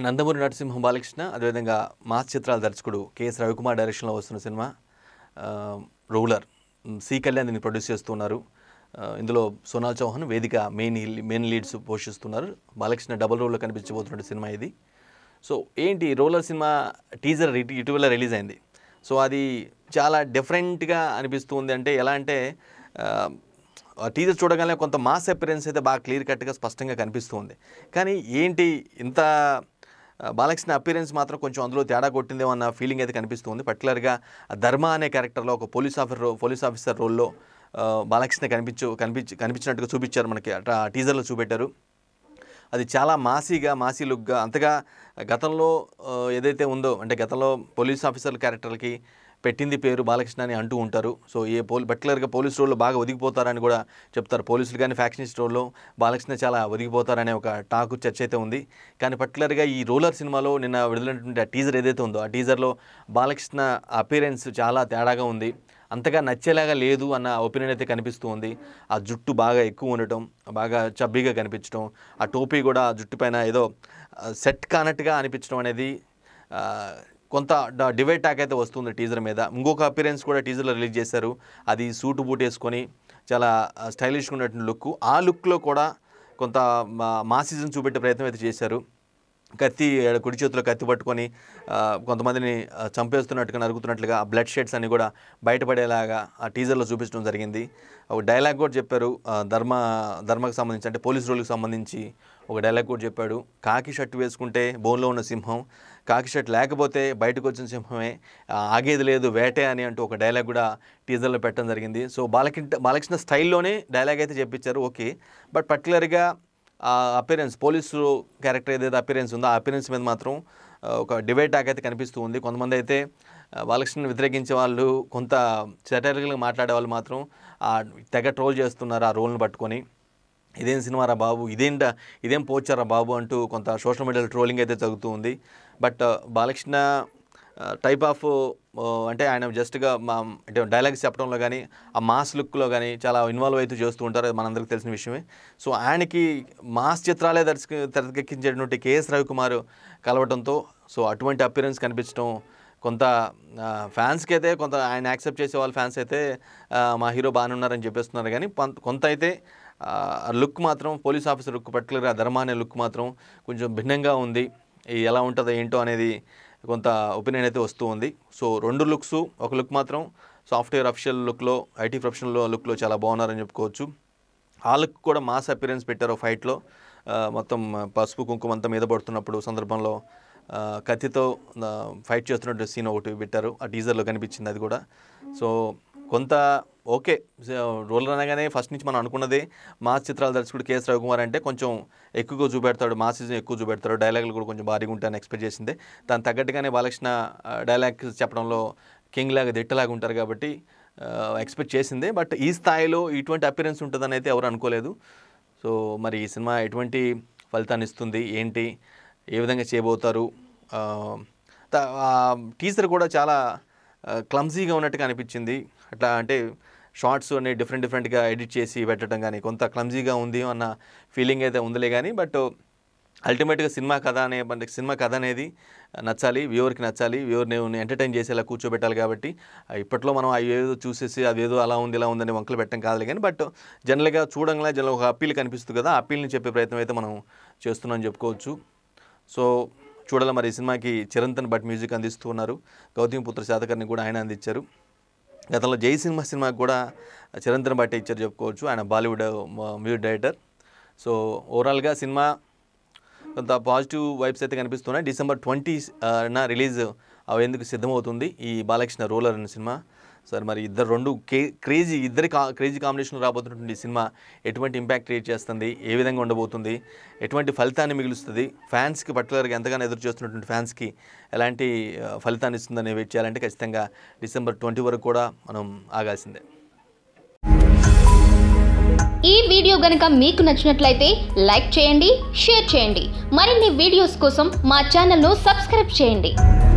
నందమూరి నరసింహ బాలకృష్ణ అదేవిధంగా మాస్ చిత్రాల దర్శకుడు కెఎస్ రవికుమార్ డైరెక్షన్లో వస్తున్న సినిమా ఆ, రూలర్ మ్, సి కళ్యాణ్ దీన్ని ప్రొడ్యూస్ చేస్తున్నారు ఆ, ఇందులో సోనాల్ చౌహాన్ వేదిక మెయిన్ మెయిన్ లీడ్స్ పోషిస్తున్నారు బాలకృష్ణ డబుల్ రోల్లో కనిపించబోతున్న సినిమా ఇది సో ఏంటి రోలర్ సినిమా టీజర్ ఇటు- ఇటీవల రిలీజ్ అయింది సో అది చాలా డిఫరెంట్గా అనిపిస్తుంది అంటే ఎలా అంటే ఆ, ఆ టీజర్ చూడగానే కొంత మాస్ అపిరెన్స్ అయితే బాగా క్లియర్ కట్గా స్పష్టంగా కనిపిస్తుంది కానీ ఏంటి ఇంత ఆ, బాలకృష్ణ అపిరెన్స్ మాత్రం కొంచెం అందులో తేడా కొట్టిందేమో అన్న ఫీలింగ్ అయితే కనిపిస్తుంది పర్టికులర్గా ధర్మ అనే క్యారెక్టర్లో ఒక పోలీస్ ఆఫీసర్ పోలీస్ ఆఫీసర్ రోల్లో ఆ, బాలకృష్ణ కనిపించు కనిపించి కనిపించినట్టుగా చూపించారు మనకి అట్లా టీజర్లో చూపెట్టారు అది చాలా మాసీగా మాసీ లుక్గా అంతగా గతంలో ఆ, ఏదైతే ఉందో అంటే గతంలో పోలీస్ ఆఫీసర్ క్యారెక్టర్లకి పెట్టింది పేరు బాలకృష్ణ అని అంటూ ఉంటారు సో ఏ పోల్ పర్టికులర్గా పోలీస్ రోల్లో బాగా ఒదిగిపోతారని కూడా చెప్తారు పోలీసులు కానీ ఫ్యాక్షనిస్ట్ రోల్లో బాలకృష్ణ చాలా ఒదిగిపోతారనే ఒక టాకు చర్చ అయితే ఉంది కానీ పర్టికులర్గా ఈ రోలర్ సినిమాలో నిన్న విడుదలైనటువంటి ఆ టీజర్ ఏదైతే ఉందో ఆ టీజర్లో బాలకృష్ణ అపీరెన్స్ చాలా తేడాగా ఉంది అంతగా నచ్చేలాగా లేదు అన్న ఒపీనియన్ అయితే కనిపిస్తూ ఉంది ఆ జుట్టు బాగా ఎక్కువ ఉండటం బాగా చబ్బీగా కనిపించడం ఆ టోపీ కూడా ఆ జుట్టు పైన ఏదో ఆ, సెట్ కానట్టుగా అనిపించడం అనేది ఆ, కొంత డ- డివైడ్ టాక్ అయితే వస్తుంది టీజర్ మీద ఇంకొక అపీరెన్స్ కూడా టీజర్లో రిలీజ్ చేశారు అది సూటు బూట్ వేసుకొని చాలా స్టైలిష్గా ఉన్నటువంటి లుక్ ఆ లుక్లో కూడా కొంత మా- మాసిజం చూపెట్టే ప్రయత్నం అయితే చేశారు కత్తి ఆడ కుడి చేతిలో కత్తి పట్టుకొని ఆ, కొంతమందిని ఆ, చంపేస్తున్నట్టుగా నరుగుతున్నట్లుగా ఆ బ్లడ్ షేడ్స్ అన్ని కూడా బయటపడేలాగా ఆ టీజర్లో చూపించడం జరిగింది ఒక డైలాగ్ కూడా చెప్పారు ఆ, ధర్మ ధర్మకు సంబంధించి అంటే పోలీస్ రోల్కి సంబంధించి ఒక డైలాగ్ కూడా చెప్పాడు కాకి షర్ట్ వేసుకుంటే బోన్లో ఉన్న సింహం కాకి షర్ట్ లేకపోతే బయటకు వచ్చిన సింహమే ఆ, ఆగేది లేదు వేటే అని అంటూ ఒక డైలాగ్ కూడా టీజర్లో పెట్టడం జరిగింది సో బాలకృష్ణ బాలకృష్ణ స్టైల్లోనే డైలాగ్ అయితే చెప్పించారు ఓకే బట్ పర్టికులర్గా ఆ అపిరెన్స్ పోలీసు క్యారెక్టర్ ఏదైతే అపిరెన్స్ ఉందో ఆ అపిరెన్స్ మీద మాత్రం ఆ, ఒక డిబేట్ టాక్ అయితే కనిపిస్తూ ఉంది కొంతమంది అయితే ఆ, బాలకృష్ణని వ్యతిరేకించే వాళ్ళు కొంత సెటరికల్గా మాట్లాడే వాళ్ళు మాత్రం ఆ తెగ ట్రోల్ చేస్తున్నారు ఆ రోల్ని పట్టుకొని ఇదేం సినిమారా బాబు ఇదేంట ఇదేం పోచారా బాబు అంటూ కొంత సోషల్ మీడియాలో ట్రోలింగ్ అయితే జరుగుతూ ఉంది బట్ బాలకృష్ణ టైప్ ఆఫ్ అంటే ఆయన జస్ట్గా మా అంటే డైలాగ్స్ చెప్పడంలో కానీ ఆ మాస్ లుక్లో కానీ చాలా ఇన్వాల్వ్ అయితే చేస్తూ ఉంటారు అది మనందరికీ తెలిసిన విషయమే సో ఆయనకి మాస్ చిత్రాలే దర్శక తెరకెక్కించేటువంటి కేఎస్ రవికుమార్ కలవడంతో సో అటువంటి అపిరెన్స్ కనిపించడం కొంత ఫ్యాన్స్కి అయితే కొంత ఆయన యాక్సెప్ట్ చేసే వాళ్ళ ఫ్యాన్స్ అయితే ఆ, మా హీరో బాగానే ఉన్నారని చెప్పేస్తున్నారు కానీ కొంత కొంత అయితే లుక్ మాత్రం పోలీస్ ఆఫీసర్ లుక్ పర్టికులర్గా ధర్మ అనే లుక్ మాత్రం కొంచెం భిన్నంగా ఉంది ఈ ఎలా ఉంటుందో ఏంటో అనేది కొంత ఒపీనియన్ అయితే వస్తూ ఉంది సో రెండు లుక్స్ ఒక లుక్ మాత్రం సాఫ్ట్వేర్ అఫిషియల్ లుక్లో ఐటీ ప్రొఫెషనల్ లుక్లో చాలా బాగున్నారని చెప్పుకోవచ్చు ఆ లుక్ కూడా మాస్ అపిరెన్స్ పెట్టారు ఫైట్లో ఆ, మొత్తం పసుపు కుంకుమ అంతా మీద పడుతున్నప్పుడు సందర్భంలో ఆ, కత్తితో ఆ, ఫైట్ చేస్తున్నట్టు సీన్ ఒకటి పెట్టారు ఆ టీజర్లో కనిపించింది అది కూడా సో కొంత ఓకే రోలర్ అనగానే ఫస్ట్ నుంచి మనం అనుకున్నదే మాస్ చిత్రాల దర్శకుడు కేఎస్ రవికుమార్ అంటే కొంచెం ఎక్కువగా చూపెడతాడు మాస్ సీజన్ ఎక్కువ చూపెడతాడు డైలాగులు కూడా కొంచెం భారీగా ఉంటాయని ఎక్స్పెక్ట్ చేసిందే దాని తగ్గట్టుగానే బాలకృష్ణ డైలాగ్ చెప్పడంలో కింగ్ లాగా దిట్టలాగా ఉంటారు కాబట్టి ఎక్స్పెక్ట్ చేసిందే బట్ ఈ స్థాయిలో ఇటువంటి అపిరెన్స్ ఉంటుందని అయితే ఎవరు అనుకోలేదు సో మరి ఈ సినిమా ఎటువంటి ఫలితాన్ని ఇస్తుంది ఏంటి ఏ విధంగా చేయబోతారు ఆ, త- ఆ టీజర్ కూడా చాలా క్లమ్జీగా ఉన్నట్టుగా అనిపించింది అట్లా అంటే షార్ట్స్ అన్ని డిఫరెంట్ డిఫరెంట్గా ఎడిట్ చేసి పెట్టడం కానీ కొంత క్లమ్జీగా ఉంది అన్న ఫీలింగ్ అయితే ఉందిలే కానీ బట్ అల్టిమేట్గా సినిమా కథ అనే మనకి సినిమా కథ అనేది నచ్చాలి వ్యూవర్కి నచ్చాలి వ్యూవర్ని ఎంటర్టైన్ చేసేలా కూర్చోబెట్టాలి కాబట్టి ఆ, ఇప్పట్లో మనం అవి ఏదో చూసేసి అదేదో అలా ఉంది ఇలా ఉందని వంకలు పెట్టడం కాదు కానీ బట్ జనరల్గా చూడంగా జనరల్ ఒక అప్పీల్ కనిపిస్తుంది కదా ఆ అప్పీల్ని చెప్పే ప్రయత్నం అయితే మనం చేస్తున్నాం చెప్పుకోవచ్చు సో చూడాలి మరి ఈ సినిమాకి చిరంతన్ భట్ మ్యూజిక్ అందిస్తూ ఉన్నారు గౌతమి పుత్ర శాతకర్ని కూడా ఆయన అందించారు గతంలో జై సినిమా సినిమాకి కూడా చిరంతన్ భట్ ఇచ్చారు చెప్పుకోవచ్చు ఆయన బాలీవుడ్ మ్యూజిక్ డైరెక్టర్ సో ఓవరాల్గా సినిమా కొంత పాజిటివ్ వైబ్స్ అయితే కనిపిస్తున్నాయి డిసెంబర్ ట్వంటీ నా రిలీజ్ అవేందుకు సిద్ధమవుతుంది ఈ బాలకృష్ణ రోలర్ అనే సినిమా సార్ మరి ఇద్దరు రెండు కే క్రేజీ ఇద్దరి కా క్రేజీ కాంబినేషన్ రాబోతున్నటువంటి ఈ సినిమా ఎటువంటి ఇంపాక్ట్ క్రియేట్ చేస్తుంది ఏ విధంగా ఉండబోతుంది ఎటువంటి ఫలితాన్ని మిగులుస్తుంది ఫ్యాన్స్కి పర్టికులర్గా ఎంతగానో ఎదురు చేస్తున్నటువంటి ఫ్యాన్స్కి ఎలాంటి ఆ, ఫలితాన్ని ఇస్తుందని వెయిట్ చేయాలంటే ఖచ్చితంగా డిసెంబర్ ట్వంటీ వరకు కూడా మనం ఆగాల్సిందే ఈ వీడియో గనుక మీకు నచ్చినట్లయితే లైక్ చేయండి షేర్ చేయండి మరిన్ని వీడియోస్ కోసం మా ఛానల్ను సబ్స్క్రైబ్ చేయండి